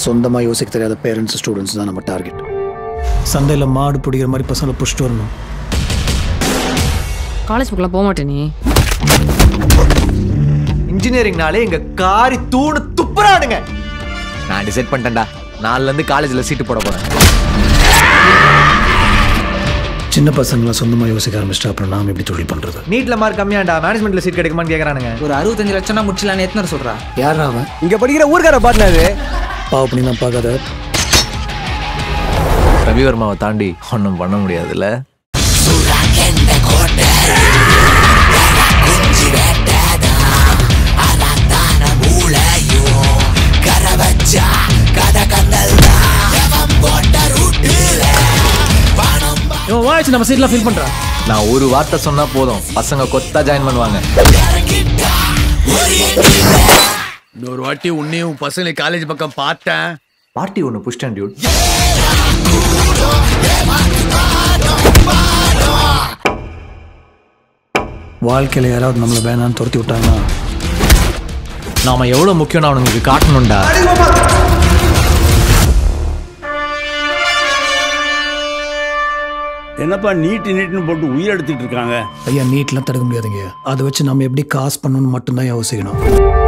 சொந்தமாக யோசிக்க தெரியாத பேரண்ட்ஸ் ஸ்டூடெண்ட்ஸ் தான் நம்ம டார்கெட் சந்தையில் மாடு பிடிக்கிற மாதிரி பசங்களை புஷ்ட்டு வரணும் காலேஜ் புக்கெல்லாம் போக மாட்டே நீ இன்ஜினியரிங்னாலே எங்க காரி தூணு துப்புறானுங்க நான் டிசைட் பண்ணிட்டேன்டா நாலுல இருந்து காலேஜ்ல சீட்டு போட போறேன் சின்ன பசங்களாம் சொந்தமாக யோசிக்க ஆரம்பிச்சிட்டா அப்புறம் நாம் எப்படி தொழில் பண்ணுறது நீட்ல மார்க் கம்மியாண்டா மேனேஜ்மெண்ட்ல சீட் கிடைக்குமான்னு கேக்குறானுங்க ஒரு அறுபத்தஞ்சு லட்சம்னா முடிச்சலான்னு எத்தனை சொல்றா யார் அவன் இங்க படிக்கிற ஊர்க்கார பாட்னாரு பாவ பண்ணி தான் பார்க்காத ரவிவர்மாவை தாண்டி ஒன்றும் பண்ண முடியாதுல்ல இவன் வாய்ச்சி நம்ம சீட்லாம் ஃபீல் பண்ணுறான் நான் ஒரு வார்த்தை சொன்னா போதும் பசங்க கொத்தா ஜாயின் பண்ணுவாங்க இன்னொரு வாட்டி உன்னையும் பசங்களை காலேஜ் பக்கம் பார்த்தேன் பார்ட்டி ஒன்று புஷ்டன் டியூட் வாழ்க்கையில் யாராவது நம்மளை வேணான்னு துரத்தி விட்டாங்கன்னா நாம எவ்வளவு முக்கியம் அவனுங்களுக்கு காட்டணும்டா என்னப்பா நீட்டு நீட்டுன்னு போட்டு உயிர் எடுத்துட்டு இருக்காங்க ஐயா நீட்லாம் தடுக்க முடியாதுங்க அதை வச்சு நம்ம எப்படி காசு பண்ணணும்னு மட்டும்தான் யோசிக்கணும்